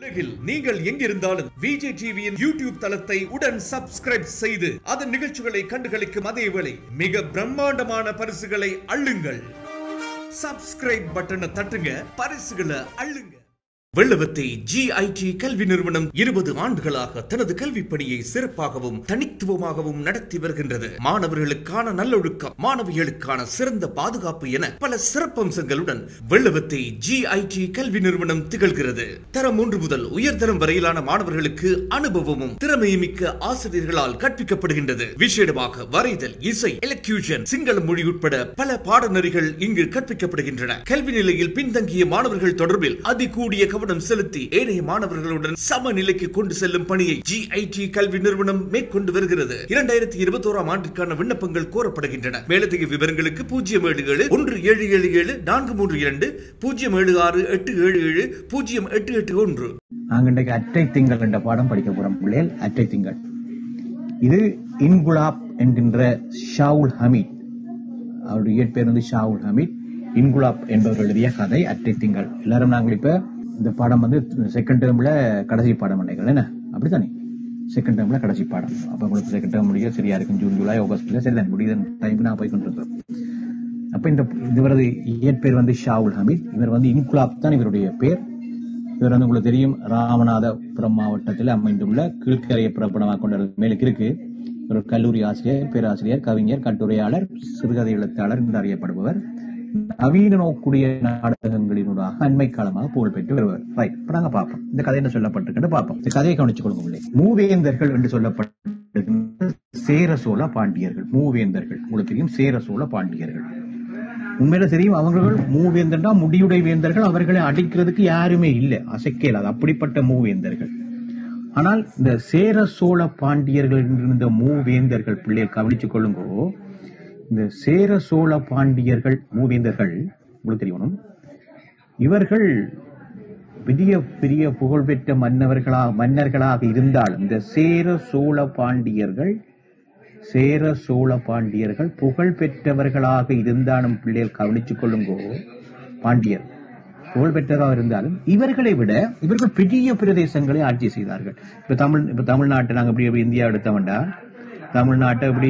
உலகில் நீங்கள் எங்கிருந்தாலும் விஜய் டிவியின் யூடியூப் தளத்தை உடன் சப்ஸ்கிரைப் செய்து அதன் நிகழ்ச்சிகளை கண்டுகளிக்கும் அதே வேளை மிக பிரம்மாண்டமான பரிசுகளை அள்ளுங்கள் சப்ஸ்கிரைப் பட்டனை தட்டுங்க பரிசுகளை அள்ளுங்க வெள்ளவத்தை ஜிஐடி கல்வி நிறுவனம் இருபது ஆண்டுகளாக தனது கல்விப் பணியை சிறப்பாகவும் தனித்துவமாகவும் நடத்தி வருகின்றது மாணவர்களுக்கான நல்லொழுக்கம் மாணவிகளுக்கான சிறந்த பாதுகாப்பு என பல சிறப்பம்சங்களுடன் வெள்ளவத்தை ஜிஐடி கல்வி நிறுவனம் திகழ்கிறது தரம் ஒன்று முதல் உயர்தரம் வரையிலான மாணவர்களுக்கு அனுபவமும் திறமையும் மிக்க ஆசிரியர்களால் கற்பிக்கப்படுகின்றது விசேடமாக வரைதல் இசை எலக்யூஷன் சிங்கள மொழி உட்பட பல பாடநெறிகள் இங்கு கற்பிக்கப்படுகின்றன கல்வி நிலையில் பின்தங்கிய மாணவர்கள் தொடர்பில் அதிகூடிய கவனம் செலுத்தி ஏனைய மாணவர்களுடன் சமநிலைக்கு கொண்டு செல்லும் பணியை ஜிஐடி கல்வி நிறுவனம் மேற்கொண்டு வருகிறது இரண்டாயிரத்தி இருபத்தி ஓராம் ஆண்டிற்கான விண்ணப்பங்கள் கோரப்படுகின்றன மேலதிக விவரங்களுக்கு பூஜ்ஜியம் ஏழு ஏழு ஒன்று ஏழு ஏழு ஏழு நான்கு மூன்று இரண்டு பூஜ்ஜியம் ஏழு ஆறு எட்டு ஏழு ஏழு பூஜ்ஜியம் எட்டு எட்டு ஒன்று நாங்க இன்றைக்கு அற்றை திங்கள் என்ற பாடம் படிக்க போறோம் பிள்ளைகள் அற்றை திங்கள் இது இன்குலாப் என்கின்ற ஷாவுல் ஹமீத் அவருடைய இயற்பெயர் வந்து ஷாவுல் ஹமீத் இன்குலாப் என்பவர் எழுதிய கதை அற்றை திங்கள் எல்லாரும் நாங்கள் இப்ப இந்த பாடம் வந்து செகண்ட் டேர்ம்ல கடைசி பாடம் நினைக்கிறேன் என்ன அப்படித்தானே செகண்ட் டேர்ம்ல கடைசி பாடம் அப்ப உங்களுக்கு செகண்ட் டேர்ம் முடிய சரியா இருக்கும் ஜூன் ஜூலை ஆகஸ்ட்ல சரிதான் முடியுது டைம் நான் போய் கொண்டிருக்கிறோம் அப்ப இந்த இவரது இயற்பெயர் வந்து ஷாவுல் ஹமீத் இவர் வந்து இன்குலாப் தான் இவருடைய பேர் இவர் வந்து உங்களுக்கு தெரியும் ராமநாதபுரம் மாவட்டத்தில் அமைந்துள்ள கீழ்கரையை புறப்படமாக கொண்ட மேலுக்கு இருக்கு ஒரு கல்லூரி ஆசிரியர் பேராசிரியர் கவிஞர் கட்டுரையாளர் சிறுகதை எழுத்தாளர் என்று அறியப்படுபவர் நவீன நோக்குடைய நாடகங்களினூடாக அண்மை காலமாக புகழ் பெற்று வருவர் ரைட் இப்ப நாங்க பார்ப்போம் இந்த கதை என்ன சொல்லப்பட்டிருக்கு பார்ப்போம் இந்த கதையை கவனிச்சுக் கொள்ளுங்க உள்ளே மூவேந்தர்கள் என்று சொல்லப்பட்டிருக்கின்ற சேர சோழ பாண்டியர்கள் மூவேந்தர்கள் உங்களுக்கு தெரியும் சேர சோழ பாண்டியர்கள் உண்மையில தெரியும் அவர்கள் மூவேந்தர்னா முடியுடை வேந்தர்கள் அவர்களை அடிக்கிறதுக்கு யாருமே இல்லை அசைக்கலாது அப்படிப்பட்ட மூவேந்தர்கள் ஆனால் இந்த சேர சோழ பாண்டியர்கள் இருந்த மூவேந்தர்கள் பிள்ளைகள் கவனித்துக் கொள்ளுங்கோ இந்த சேர சோழ பாண்டியர்கள் மூவேந்தர்கள் உங்களுக்கு தெரியணும் இவர்கள் பெரிய பெரிய புகழ்பெற்ற மன்னவர்களாக மன்னர்களாக இருந்தாலும் இந்த சேர சோழ பாண்டியர்கள் சேர சோழ பாண்டியர்கள் புகழ் பெற்றவர்களாக இருந்தாலும் பிள்ளைகள் கவனித்துக் கொள்ளுங்கோ பாண்டியர் புகழ் பெற்றதாக இருந்தாலும் இவர்களை விட இவர்கள் பெரிய பிரதேசங்களை ஆட்சி செய்தார்கள் இப்ப தமிழ் இப்ப தமிழ்நாட்டை நாங்க இப்படி எப்படி இந்தியா எடுத்தவண்டா தமிழ்நாட்டை இப்படி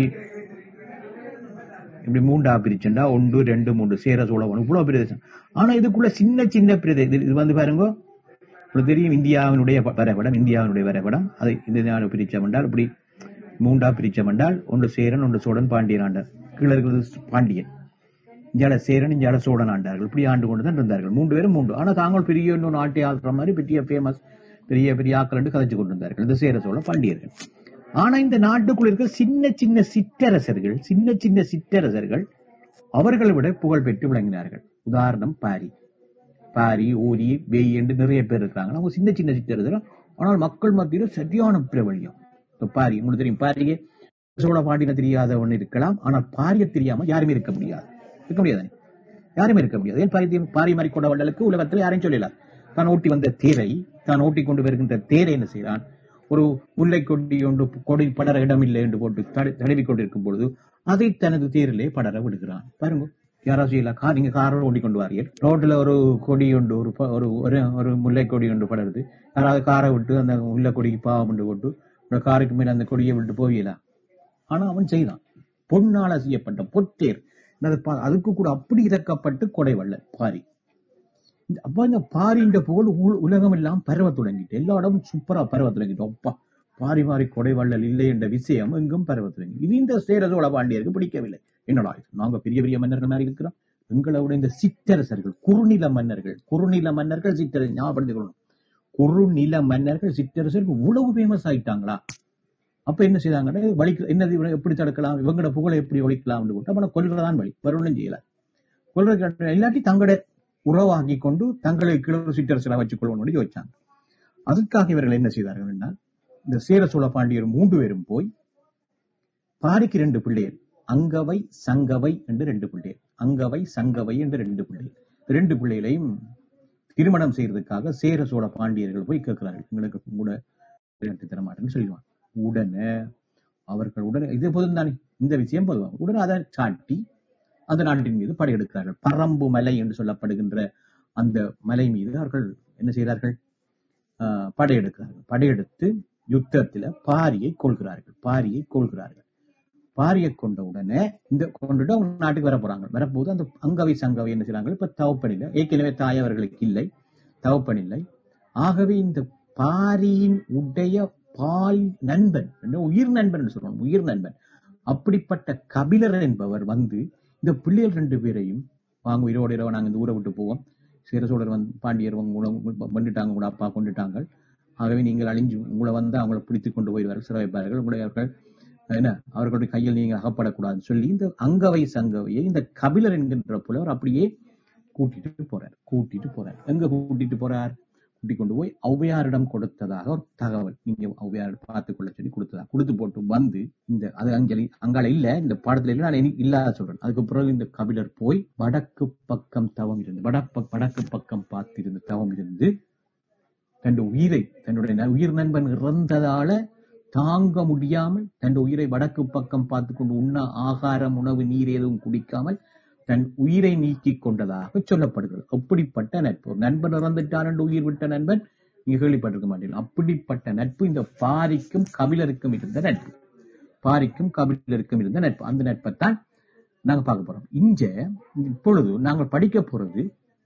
இப்படி மூண்டா பிரிச்சுண்டா ஒன்று ரெண்டு மூன்று சேர சோழ இவ்வளவு பிரதேசம் ஆனா இதுக்குள்ள சின்ன சின்ன பிரதேசம் இது வந்து பாருங்க உங்களுக்கு தெரியும் இந்தியாவினுடைய வரைபடம் இந்தியாவினுடைய வரைபடம் அதை இந்த நாடு பிரிச்சவண்டால் இப்படி மூண்டா பிரிச்சவண்டால் ஒன்று சேரன் ஒன்று சோழன் பாண்டியன் ஆண்டார் கீழே இருக்கிறது பாண்டியன் இஞ்சால சேரன் இஞ்சால சோழன் ஆண்டார்கள் இப்படி ஆண்டு கொண்டு தான் இருந்தார்கள் மூன்று பேரும் மூன்று ஆனா தாங்கள் பெரிய இன்னொரு நாட்டை ஆள்ற மாதிரி பெரிய ஃபேமஸ் பெரிய பெரிய ஆக்கள் என்று கதைச்சு கொண்டு இருந்தார்கள் இந்த சேர சோழ பாண்டியர்கள் ஆனா இந்த நாட்டுக்குள்ள இருக்க சின்ன சின்ன சிற்றரசர்கள் சின்ன சின்ன சிற்றரசர்கள் அவர்களை விட புகழ் பெற்று விளங்கினார்கள் உதாரணம் பாரி பாரி ஊரி வெய் என்று நிறைய பேர் இருக்கிறாங்க அவங்க சின்ன சின்ன சிற்றரசர்கள் ஆனால் மக்கள் மத்தியில் சரியான பிரபல்யம் இப்ப பாரி உங்களுக்கு தெரியும் பாரியே சோழ பாண்டியன தெரியாதவன் இருக்கலாம் ஆனால் பாரிய தெரியாம யாருமே இருக்க முடியாது இருக்க முடியாது யாருமே இருக்க முடியாது ஏன் பாரி பாரி மாதிரி கொண்ட வண்டலுக்கு உலகத்தில் யாரையும் சொல்லலாம் தான் ஓட்டி வந்த தேரை தான் ஓட்டி கொண்டு வருகின்ற தேரை என்ன செய்தான் ஒரு முல்லை கொடி ஒன்று கொடி படர இடமில்லை என்று போட்டு தடவி கொண்டிருக்கும் பொழுது அதை தனது தேரிலே படர விடுகிறான் பாருங்க யாராச்சும் இல்ல கார் நீங்க காரை ஓடி கொண்டு வாரியல் ரோட்ல ஒரு கொடி ஒன்று ஒரு ஒரு ஒரு முல்லை கொடி ஒன்று படருது யாராவது காரை விட்டு அந்த முல்லை கொடிக்கு பாவம் கொண்டு போட்டு ஒரு காருக்கு மேல அந்த கொடியை விட்டு போயிடலாம் ஆனா அவன் செய்தான் பொன்னால செய்யப்பட்ட பொத்தேர் அதுக்கு கூட அப்படி இறக்கப்பட்டு கொடை வல்ல பாரி அப்ப இந்த பாரின்ற புகழ் உலகம் எல்லாம் பரவ தொடங்கிட்டு எல்லா இடமும் சூப்பரா பரவ தொடங்கிட்டு அப்பா பாரி மாறி கொடை வள்ளல் இல்லை என்ற விஷயம் எங்கும் பரவ தொடங்கி இது இந்த சேரசோழ பாண்டியருக்கு பிடிக்கவில்லை என்னடா நாங்க பெரிய பெரிய மன்னர்கள் மாதிரி இருக்கிறோம் எங்களோட இந்த சிற்றரசர்கள் குறுநில மன்னர்கள் குறுநில மன்னர்கள் சிற்றரசர் ஞாபகப்படுத்திக் கொள்ளணும் குறுநில மன்னர்கள் சிற்றரசர்கள் உழவு ஃபேமஸ் ஆயிட்டாங்களா அப்ப என்ன செய்தாங்கன்னா வழி என்னது எப்படி தடுக்கலாம் இவங்களோட புகழை எப்படி ஒழிக்கலாம் போட்டு அப்ப கொள்றதான் வழி வேற ஒன்றும் செய்யல கொள்றது இல்லாட்டி தங்களோட உறவாக்கி கொண்டு தங்களை கிழக்கு சிற்றரசரை வச்சுக் கொள்வோம் யோசிச்சாங்க அதுக்காக இவர்கள் என்ன செய்தார்கள் என்றால் இந்த சேர சோழ பாண்டியர் மூன்று பேரும் போய் பாரிக்கு ரெண்டு பிள்ளைகள் அங்கவை சங்கவை என்று ரெண்டு பிள்ளைகள் அங்கவை சங்கவை என்று ரெண்டு பிள்ளைகள் ரெண்டு பிள்ளைகளையும் திருமணம் செய்யறதுக்காக சேர சோழ பாண்டியர்கள் போய் கேட்கிறார்கள் எங்களுக்கு கூட தரமாட்டேன்னு சொல்லுவாங்க உடனே அவர்கள் உடனே இது பொதும் தானே இந்த விஷயம் பொதுவாக உடனே அதை சாட்டி அந்த நாட்டின் மீது படையெடுக்கிறார்கள் பரம்பு மலை என்று சொல்லப்படுகின்ற அந்த மலை மீது அவர்கள் என்ன செய்தார்கள் ஆஹ், படையெடுக்கிறார்கள் படையெடுத்து யுத்தத்துல பாரியை கொள்கிறார்கள் பாரியை கொள்கிறார்கள் பாரியை கொண்ட உடனே இந்த கொண்டுட்டு அவங்க நாட்டுக்கு வர போறாங்க வரப்போது அந்த அங்கவை சங்கவை என்ன செய்றாங்க இப்ப தவப்பனில்லை ஏற்கனவே தாய் அவர்களுக்கு இல்லை தவப்பனில்லை ஆகவே இந்த பாரியின் உடைய பால் நண்பன் என்ன உயிர் நண்பன் என்று சொல்றோம் உயிர் நண்பன் அப்படிப்பட்ட கபிலர் என்பவர் வந்து இந்த பிள்ளைகள் ரெண்டு பேரையும் வாங்க உயிரோடு இரவு நாங்க இந்த ஊரை விட்டு போவோம் சேரசோழர் வந்து பாண்டியர் உங்க உங்களை உங்களை வந்துட்டாங்க உங்களோட அப்பா கொண்டுட்டாங்க ஆகவே நீங்கள் அழிஞ்சு உங்களை வந்து அவங்களை பிடித்து கொண்டு போயிடுவார்கள் சிறை வைப்பார்கள் உங்களை அவர்கள் என்ன அவர்களுடைய கையில் நீங்கள் அகப்படக்கூடாதுன்னு சொல்லி இந்த அங்கவை சங்கவையை இந்த கபிலர் என்கின்ற புலவர் அப்படியே கூட்டிட்டு போறார் கூட்டிட்டு போறார் எங்க கூட்டிட்டு போறார் கூட்டி கொண்டு போய் ஔவையாரிடம் கொடுத்ததாக ஒரு தகவல் நீங்க ஔவையார் பார்த்து கொள்ள சொல்லி கொடுத்ததா கொடுத்து போட்டு வந்து இந்த அது அஞ்சலி அங்கால இல்ல இந்த பாடத்துல இல்ல நான் இனி இல்லாத சொல்றேன் அதுக்கு பிறகு இந்த கபிலர் போய் வடக்கு பக்கம் தவம் இருந்து வடப்ப வடக்கு பக்கம் பார்த்திருந்து தவம் இருந்து தன்னுடைய உயிரை தன்னுடைய ந- உயிர் நண்பன் இறந்ததால தாங்க முடியாமல் தன் உயிரை வடக்கு பக்கம் பார்த்து கொண்டு உண்ண ஆகாரம் உணவு நீர் எதுவும் குடிக்காமல் தன் உயிரை நீக்கிக் கொண்டதாக சொல்லப்படுகிறது அப்படிப்பட்ட நட்பு ஒரு நண்பன் இறந்துட்டான் என்று உயிர் விட்ட நண்பன் நீங்க கேள்விப்பட்டிருக்க மாட்டீங்க அப்படிப்பட்ட நட்பு இந்த பாரிக்கும் கபிலருக்கும் இருந்த நட்பு பாரிக்கும் கபிலருக்கும் இருந்த நட்பு அந்த நட்பைத்தான் நாங்க பார்க்க போறோம் இங்க இப்பொழுது நாங்கள் படிக்க போறது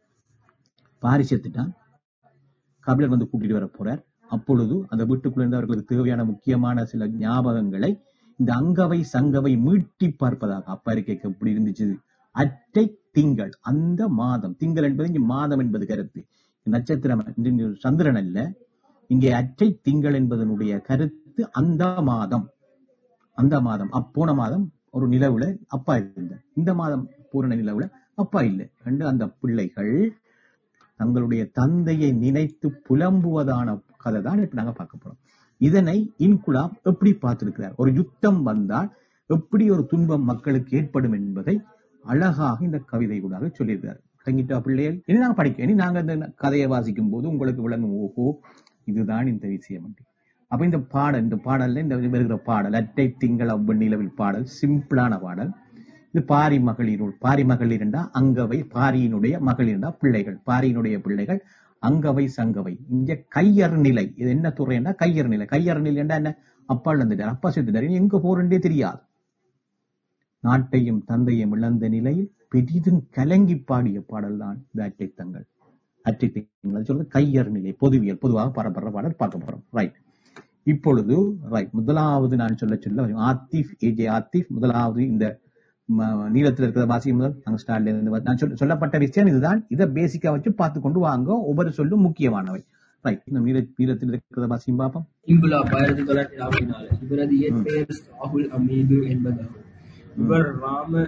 பாரி செத்துட்டான் கபிலர் வந்து கூட்டிட்டு வர போறார் அப்பொழுது அந்த வீட்டுக்குள்ள இருந்து அவர்களுக்கு தேவையான முக்கியமான சில ஞாபகங்களை இந்த அங்கவை சங்கவை மீட்டி பார்ப்பதாக அப்பா இருக்கைக்கு எப்படி இருந்துச்சு அட்டை திங்கள் அந்த மாதம் திங்கள் என்பது இங்க மாதம் என்பது கருத்து நட்சத்திரம் இங்க சந்திரன் அல்ல இங்கே அட்டை திங்கள் என்பதனுடைய கருத்து அந்த மாதம் அந்த மாதம் அப்போன மாதம் ஒரு நிலவுல அப்பா இருந்தார் இந்த மாதம் பூரண நிலவுல அப்பா இல்லை கண்டு அந்த பிள்ளைகள் தங்களுடைய தந்தையை நினைத்து புலம்புவதான கதை தான் இப்ப நாங்க பார்க்க போறோம் இதனை இன்குலாப் எப்படி பார்த்திருக்கிறார் ஒரு யுத்தம் வந்தால் எப்படி ஒரு துன்பம் மக்களுக்கு ஏற்படும் என்பதை அழகாக இந்த கவிதை கூட சொல்லியிருக்கிறார் தங்கிட்ட பிள்ளைகள் இனி நாங்க படிக்க இனி நாங்க இந்த கதையை வாசிக்கும் போது உங்களுக்கு விளங்கும் ஓஹோ இதுதான் இந்த விஷயம் என்று. அப்ப இந்த பாடல் இந்த பாடல்ல இந்த வருகிற பாடல் அட்டை திங்கள் அவ்வெண்ணிலவில் பாடல் சிம்பிளான பாடல் இது பாரி மகளிர் பாரி மகளிர் என்றா அங்கவை பாரியினுடைய மகளிர்ண்டா பிள்ளைகள் பாரியினுடைய பிள்ளைகள் அங்கவை சங்கவை இங்க கையறு நிலை இது என்ன துறைன்னா கையறு நிலை கையறு நிலை என்றா என்ன அப்பால் வந்துட்டார் அப்பா செத்துட்டார் இனி எங்க போறேன்றே தெரியாது நாட்டையும் தந்தையும் இழந்த நிலையில் பெரிதும் கலங்கி பாடிய பாடல் தான் இந்த அட்டை தங்கள் அட்டை திங்கள் அது சொல்றது கையறு நிலை பொதுவியல் பொதுவாக பரபர பாடல் பார்க்க போறோம் ரைட் இப்பொழுது ரைட் முதலாவது நான் சொல்ல சொல்ல வரும். ஆத்திஃப் ஏஜே ஆத்திஃப் முதலாவது இந்த ம- நீளத்தில் இருக்கிற வாசிக்கும் முதல் நாங்க ஸ்டார்ட்ல இருந்து வ- நான் சொல்ல- சொல்லப்பட்ட விஷயம் இதுதான் இதை பேசிக்கா வச்சு பார்த்து கொண்டு வாங்க ஒவ்வொரு சொல்லும் முக்கியமானவை ரைட் இந்த நீள நீளத்தில் இருக்கிற வாசியும் பார்ப்போம் இங்குலாப் ஆயிரத்தி தொள்ளாயிரத்தி நாற்பத்தி நாலு இவரது இயற்பெயர் சாகுல் அமீது என்பதாகும் இவர் ராம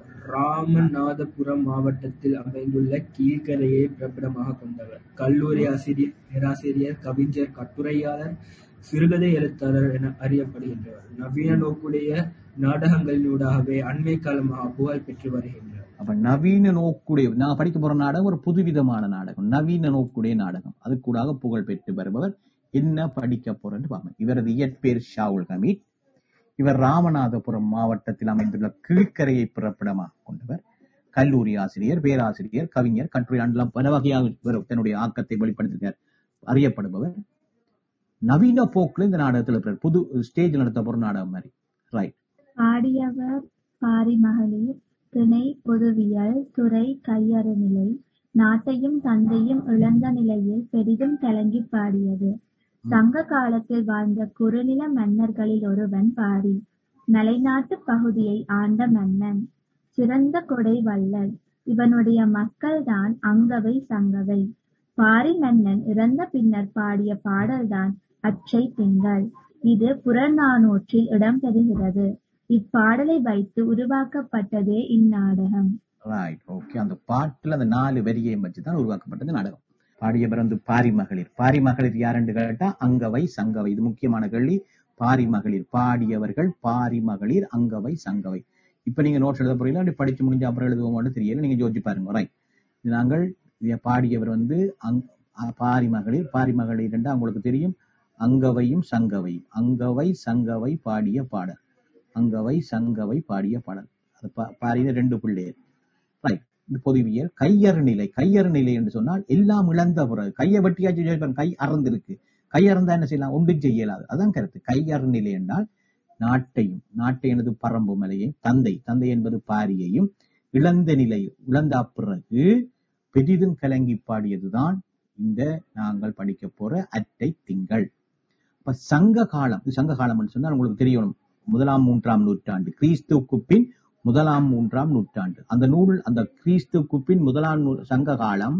ராமநாதபுரம் மாவட்டத்தில் அமைந்துள்ள கீழ்கரையை பிறப்பிடமாக கொண்டவர் கல்லூரி ஆசிரியர் பேராசிரியர் கவிஞர் கட்டுரையாளர் சிறுகதை எழுத்தாளர் என அறியப்படுகின்றவர் நவீன நோக்குடைய நாடகங்களினூடாகவே அண்மை காலமாக புகழ் பெற்று வருகின்றார் அப்ப நவீன நோக்குடைய நான் படிக்க போற நாடகம் ஒரு புதுவிதமான நாடகம் நவீன நோக்குடைய நாடகம் அது கூடாக புகழ் பெற்று வருபவர் என்ன படிக்க போறேன்னு பார்ப்போம் இவரது இயற்பெயர் ஷாவுல் ஹமீத் இவர் ராமநாதபுரம் மாவட்டத்தில் அமைந்துள்ள கீழ்க்கரையை பிறப்பிடமாக கொண்டவர் கல்லூரி ஆசிரியர் பேராசிரியர் கவிஞர் கட்டுரையாண்டெல்லாம் பல வகையாக இவர் தன்னுடைய ஆக்கத்தை வெளிப்படுத்தினார் அறியப்படுபவர் நவீன போக்குல இந்த நாடகத்துல இருக்கிறார். புது ஸ்டேஜ் நடத்த போற நாடகம் மாதிரி ரைட் பாடியவர் பாரிமகளிர் திணை பொதுவியல் துறை கையறுநிலை நாட்டையும் தந்தையும் இழந்த நிலையில் பெரிதும் கலங்கி பாடியது சங்க காலத்தில் வாழ்ந்த குறுநில மன்னர்களில் ஒருவன் பாரி மலைநாட்டு பகுதியை ஆண்ட மன்னன் சிறந்த கொடை வள்ளல் இவனுடைய மக்கள்தான் அங்கவை சங்கவை பாரி மன்னன் இறந்த பின்னர் பாடிய பாடல்தான் அச்சை திங்கள் இது புறநானூற்றில் இடம்பெறுகிறது இப்பாடலை வைத்து உருவாக்கப்பட்டதே இந்நாடகம் ரைட் ஓகே அந்த பாட்டுல அந்த நாலு வரியையும் வச்சுதான் உருவாக்கப்பட்டது நாடகம் பாடியவர் வந்து பாரி மகளிர் பாரி மகளிர் யாருன்னு கேட்டா அங்கவை சங்கவை இது முக்கியமான கேள்வி பாரி மகளிர் பாடியவர்கள் பாரி மகளிர் அங்கவை சங்கவை இப்ப நீங்க நோட்ஸ் எழுத போறீங்களா அப்படி படிச்சு முடிஞ்ச அப்புறம் எழுதுவோம்னு தெரியல நீங்க யோசிச்சு பாருங்க ரைட் இது நாங்கள் இதை பாடியவர் வந்து அங் அ- பாரி மகளிர் பாரி மகளிர் என்றா உங்களுக்கு தெரியும் அங்கவையும் சங்கவையும் அங்கவை சங்கவை பாடிய பாடல் அங்கவை சங்கவை பாடிய பாடல் அது பா- பாடிய ரெண்டு பிள்ளையர் ரைட் இந்த பொதுவியல் கையறு நிலை கையறு நிலை என்று சொன்னால் எல்லாம் இழந்த பிறகு கையை வெட்டியாச்சு சொல்லிப்பாரு, கை அறந்திருக்கு கை அறந்தா என்ன செய்யலாம் ஒன்றும் செய்யலாது அதான் கருத்து கையறு நிலை என்றால் நாட்டையும் நாட்டை எனது பரம்பு மலையையும் தந்தை தந்தை என்பது பாரியையும் இழந்த நிலை இழந்த பிறகு பெரிதும் கலங்கி பாடியதுதான் இந்த நாங்கள் படிக்க போற அட்டை திங்கள் இப்ப சங்க காலம் இது சங்க காலம் சொன்னா உங்களுக்கு தெரியணும் முதலாம் மூன்றாம் நூற்றாண்டு கிறிஸ்துவுக்கு பின் முதலாம் மூன்றாம் நூற்றாண்டு அந்த நூல் அந்த கிறிஸ்துவுக்கு பின் முதலாம் நூ- சங்க காலம்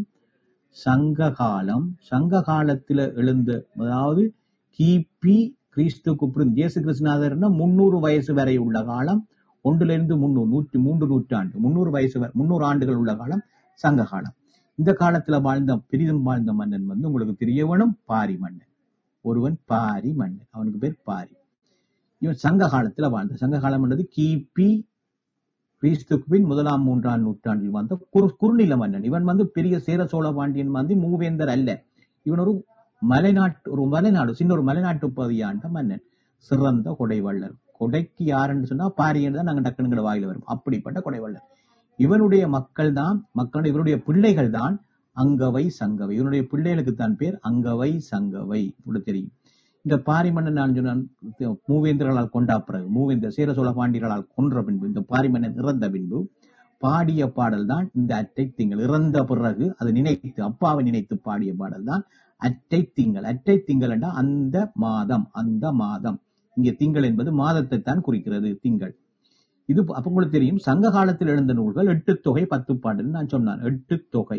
சங்க காலம் சங்க காலத்துல எழுந்த அதாவது கிபி கிறிஸ்துவுக்கு பின் இயேசு கிறிஸ்துநாதர்னா முன்னூறு வயசு வரை உள்ள காலம் ஒன்றுல இருந்து முன்னூறு நூற்றி மூன்று நூற்றாண்டு முன்னூறு வயசு வரை- முன்னூறு ஆண்டுகள் உள்ள காலம் சங்க காலம் இந்த காலத்துல வாழ்ந்த பெரிதும் வாழ்ந்த மன்னன் வந்து உங்களுக்கு தெரிய வேணும் பாரி மன்னன் ஒருவன் பாரி மன்னன் அவனுக்கு பேர் பாரி இவன் சங்க காலத்துல வாழ்ந்த சங்க காலம் என்பது கிபி கிறிஸ்துக்கு பின் முதலாம் மூன்றாம் நூற்றாண்டில் வந்த குறு குறுநில மன்னன் இவன் வந்து பெரிய சேர சோழ பாண்டியன் வந்து மூவேந்தர் அல்ல இவன் ஒரு மலைநாட்டு ஒரு மலைநாடு சின்ன ஒரு மலைநாட்டு பகுதியாண்ட மன்னன் சிறந்த கொடைவள்ளல் கொடைக்கு யாருன்னு சொன்னா பாரியன் தான் நாங்க டக்குனுங்கிற வாயில வரும் அப்படிப்பட்ட கொடைவள்ளல் இவனுடைய மக்கள் தான் மக்களுடைய இவருடைய பிள்ளைகள் தான் அங்கவை சங்கவை இவனுடைய பிள்ளைகளுக்கு தான் பேர் அங்கவை சங்கவை உங்களுக்கு தெரியும் இந்த பாரி மன்னன் நான் சொன்னான் மூவேந்தர்களால் கொண்டா பிறகு மூவேந்தர் சேர சோழ பாண்டியர்களால் கொன்ற பின்பு இந்த பாரி மன்னன் இறந்த பின்பு பாடிய பாடல் தான் இந்த அட்டை திங்கள் இறந்த பிறகு அதை நினைத்து அப்பாவை நினைத்து பாடிய பாடல் தான் அட்டை திங்கள் அட்டை திங்கள் என்றால் அந்த மாதம் அந்த மாதம் இங்கே திங்கள் என்பது மாதத்தை தான் குறிக்கிறது திங்கள் இது அப்ப உங்களுக்கு தெரியும் சங்க காலத்தில் எழுந்த நூல்கள் எட்டு தொகை பத்து பாட்டுன்னு நான் சொன்னான் எட்டு தொகை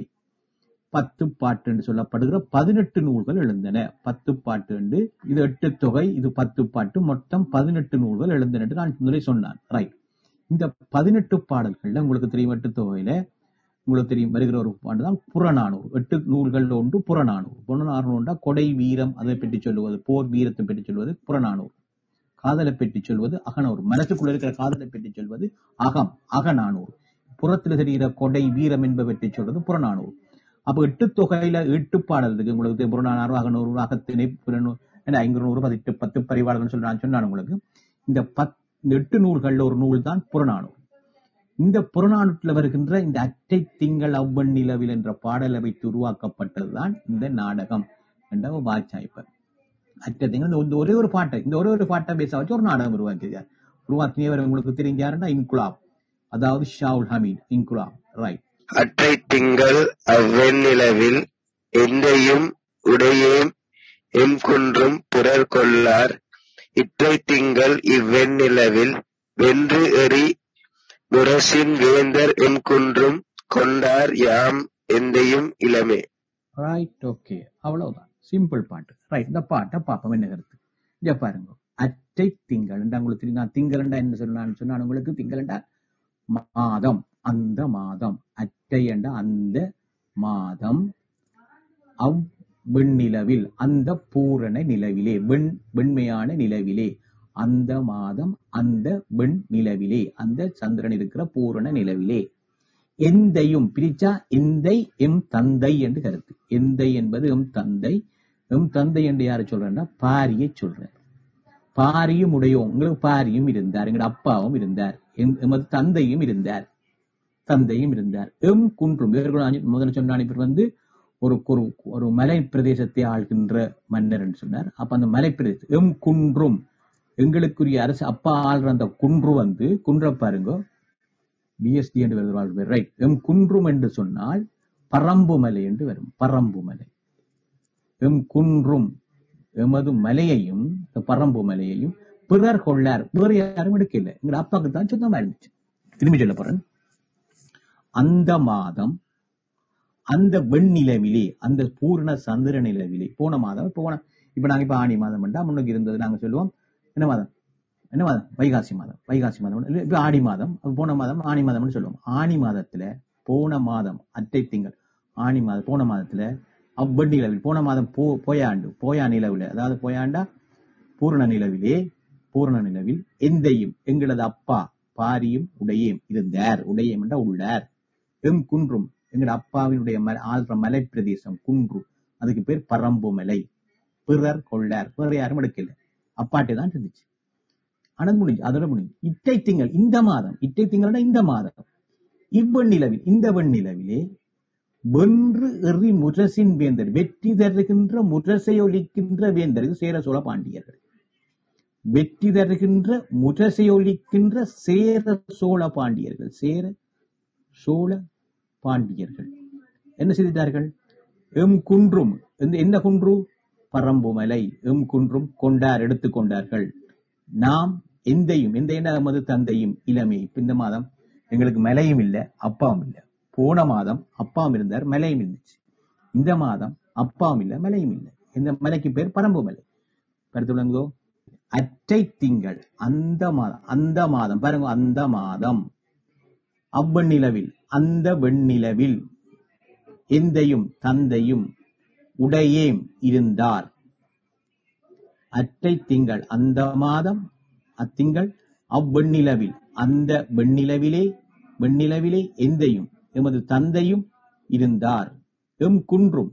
பத்து பாட்டு என்று சொல்லப்படுகிற பதினெட்டு நூல்கள் எழுந்தன பத்து பாட்டு என்று இது எட்டு தொகை இது பத்து பாட்டு மொத்தம் பதினெட்டு நூல்கள் எழுந்தன என்று நான் முதலே சொன்னான் ரைட் இந்த பதினெட்டு பாடல்கள்ல உங்களுக்கு தெரியும் எட்டு தொகையில உங்களுக்கு தெரியும் வருகிற ஒரு பாட்டு தான் புறநானூறு எட்டு நூல்கள் ஒன்று புறநானூறு புறநானூறுண்டா கொடை வீரம் அதை பற்றி சொல்லுவது போர் வீரத்தை பற்றி சொல்வது புறநானூறு காதலை பற்றி சொல்வது அகநானூறு மனசுக்குள்ள இருக்கிற காதலை பற்றி சொல்வது அகம் அகநானூறு புறத்துல தெரிகிற கொடை வீரம் என்பவற்றை சொல்றது புறநானூறு அப்ப எட்டு தொகையில எட்டு பாடல் இருக்கு உங்களுக்கு தெரியும். புறநானூறு அகநூறு அகத்திணை புறநூறு என்ன ஐநூறு பதிட்டு பத்து பரிவாளர்கள் சொல்லி நான் சொன்னான் உங்களுக்கு இந்த பத் இந்த எட்டு நூல்கள்ல ஒரு நூல் தான் புறநானூறு இந்த புறநானூற்றுல வருகின்ற இந்த அட்டை திங்கள் அவ்வன் நிலவில் என்ற பாடலை வைத்து உருவாக்கப்பட்டதுதான் இந்த நாடகம் என்ற வாய்ச்சாய்ப்பர் அட்டை திங்கள் இந்த இந்த ஒரே ஒரு பாட்டை இந்த ஒரே ஒரு பாட்டை பேச வச்சு ஒரு நாடகம் உருவாக்கியார் உருவாக்கியவர் உங்களுக்கு தெரிஞ்சாருன்னா இன்குலாப் அதாவது ஷாவுல் ஹமீத் இன்குலாப் ரைட் அற்றை திங்கள் அவ்வெண்ணிலவில் எந்தையும் உடையேம் எம் குன்றும் பிறர் கொள்ளார் இற்றை திங்கள் இவ்வெண்ணிலவில் வென்று எறி முரசின் வேந்தர் எம் குன்றும் கொண்டார் யாம் எந்தையும் இளமே ரைட் ஓகே அவ்வளவுதான் சிம்பிள் பாட்டு ரைட் இந்த பாட்டை பார்ப்போம் என்ன கருத்து இங்க பாருங்க அட்டை திங்கள் உங்களுக்கு தெரியும் நான் திங்களண்டா என்ன சொன்னான்னு சொன்னா உங்களுக்கு திங்களண்டா மாதம் அந்த மாதம் அட்டை என்ற அந்த மாதம் அவ் வெண்ணிலவில் அந்த பூரண நிலவிலே வெண் வெண்மையான நிலவிலே அந்த மாதம் அந்த வெண் நிலவிலே அந்த சந்திரன் இருக்கிற பூரண நிலவிலே எந்தையும் பிரிச்சா எந்தை எம் தந்தை என்று கருத்து எந்தை என்பது எம் தந்தை எம் தந்தை என்று யாரை சொல்றேன்னா பாரியை சொல்றேன் பாரியும் உடையோம் உங்களுக்கு பாரியும் இருந்தார் எங்க அப்பாவும் இருந்தார் எம்- எமது தந்தையும் இருந்தார் தந்தையும் இருந்தார் எம் குன்றும் இவர்கள் அஞ்சு- முதல்ல சொன்ன அனுப்பி வந்து ஒரு ஒரு ஒரு மலை பிரதேசத்தை ஆள்கின்ற மன்னர் என்று சொன்னார் அப்ப அந்த மலை பிரதேசம் எம் குன்றும் எங்களுக்குரிய அரசு அப்பா ஆள்ற அந்த குன்று வந்து குன்ற பாருங்க பிஎஸ்டி என்று வருவார்கள் ரைட் எம் குன்றும் என்று சொன்னால் பரம்பு மலை என்று வரும் பரம்பு மலை எம் குன்றும் எமது மலையையும் இந்த பரம்பு மலையையும் பிறர் கொள்ளார் வேறு யாரும் எடுக்கல எங்க அப்பாவுக்கு தான் சொந்தமா இருந்துச்சு திரும்பி சொல்ல போறேன் அந்த மாதம் அந்த வெண்ணிலவிலே அந்த பூர்ண சந்திர நிலவிலே போன மாதம் போன இப்ப நாங்க இப்ப ஆணி மாதம் பண்ணா முன்னுக்கு இருந்தது நாங்க சொல்லுவோம் என்ன மாதம் என்ன மாதம் வைகாசி மாதம் வைகாசி மாதம் இல்ல, இப்ப ஆடி மாதம் அப்ப போன மாதம் ஆணி மாதம்னு சொல்லுவோம் ஆணி மாதத்துல போன மாதம் அட்டை திங்கள் ஆணி மாதம் போன மாதத்துல அவ்வெண்ணிலவில் போன மாதம் போ போயாண்டு போயா நிலவில் அதாவது போயாண்டா பூரண நிலவிலே பூரண நிலவில் எந்தையும் எங்களது அப்பா பாரியும் உடையேம் இருந்தார் உடையேம் என்றா உள்ளார் எம் குன்றும் எங்கட அப்பாவினுடைய மலை ஆள்ற மலை பிரதேசம் குன்று அதுக்கு பேர் பரம்பு மலை பிறர் கொள்ளார் வேற யாரும் எடுக்கல அப்பாட்டே தான் இருந்துச்சு ஆனது முடிஞ்சு அதோட முடிஞ்சு இட்டை திங்கள் இந்த மாதம் இட்டை திங்கள்னா இந்த மாதம் இவ்வெண்ணிலவில் இந்த வெண்ணிலவிலே வென்று எறி முரசின் வேந்தர் வெற்றி தருகின்ற முரசை ஒலிக்கின்ற வேந்தர் இது சேர சோழ பாண்டியர்கள் வெற்றி தருகின்ற முரசை ஒலிக்கின்ற சேர சோழ பாண்டியர்கள் சேர சோழ பாண்டியர்கள் என்ன செய்தார்கள் எம் குன்றும் இந்த- என்ன குன்று பரம்புமலை எம் குன்றும் கொண்டார் எடுத்துக் கொண்டார்கள் நாம் எந்தையும் எந்த என்ன நமது தந்தையும் இளமை இப்ப இந்த மாதம் எங்களுக்கு மலையும் இல்ல அப்பாவும் இல்ல போன மாதம் அப்பாவும் இருந்தார் மலையும் இருந்துச்சு இந்த மாதம் அப்பாவும் இல்ல மலையும் இல்ல இந்த மலைக்கு பேர் பரம்பு மலை கருத்துள்ளங்களோ அற்றை திங்கள் அந்த மாதம் அந்த மாதம் பாருங்க அந்த மாதம் அவ்வெண்ணிலவில் அந்த வெண்ணிலவில் எந்தையும் தந்தையும் உடையேம் இருந்தார் அற்றை திங்கள் அந்த மாதம் அத்திங்கள் அவ்வெண்ணிலவில் அந்த வெண்ணிலவிலே வெண்ணிலவிலே எந்தையும் எமது தந்தையும் இருந்தார் எம் குன்றும்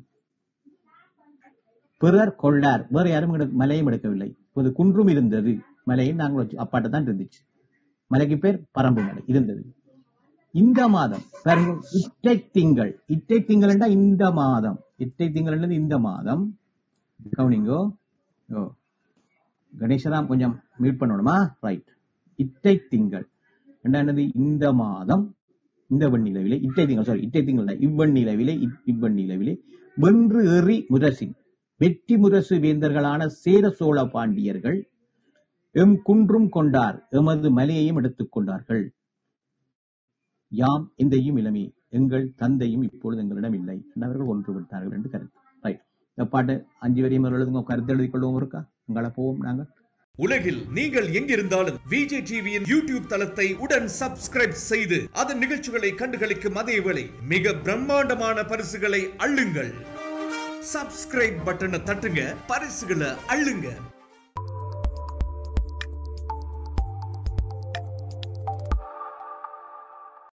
பிறர் கொள்ளார் வேற யாரும் எடு- மலையும் எடுக்கவில்லை இப்போது குன்றும் இருந்தது மலையும் நாங்கள் வச்சு அப்பாட்ட தான் இருந்துச்சு மலைக்கு பேர் பரம்பு மலை இருந்தது இந்த மாதம் பாருங்க இட்டை திங்கள் இட்டை திங்கள் என்றா இந்த மாதம் இட்டை திங்கள் என்றது இந்த மாதம் கவுனிங்கோ ஓ கணேசராம் கொஞ்சம் மீட் பண்ணணுமா ரைட் இட்டை திங்கள் என்னது இந்த மாதம் இந்த வெண்ணிலவிலே இட்டை திங்கள் சாரி இட்டை திங்கள் இவ்வெண்ணிலவிலே இவ்- இவ்வெண்ணிலவிலே வென்று ஏறி முரசின் வெற்றி முரசு வேந்தர்களான சேர சோழ பாண்டியர்கள் எம் குன்றும் கொண்டார் எமது மலையையும் எடுத்துக் கொண்டார்கள் யாம் எந்தையும் இளமே எங்கள் தந்தையும் இப்பொழுது எங்களிடம் இல்லை அவர்கள் ஒன்று விட்டார்கள் என்று கருத்து ரைட் இந்த பாட்டு அஞ்சு வரையும் எழுதுங்க கருத்து எழுதிக் கொள்வோம் இருக்கா உங்களை போவோம் நாங்கள் உலகில் நீங்கள் எங்கிருந்தாலும் விஜே டிவியின் யூடியூப் தளத்தை உடன் சப்ஸ்கிரைப் செய்து அதன் நிகழ்ச்சிகளை கண்டுகளிக்கும் அதேவேளை மிக பிரம்மாண்டமான பரிசுகளை அள்ளுங்கள் சப்ஸ்கிரைப் பட்டனை தட்டுங்க பரிசுகளை அள்ளுங்க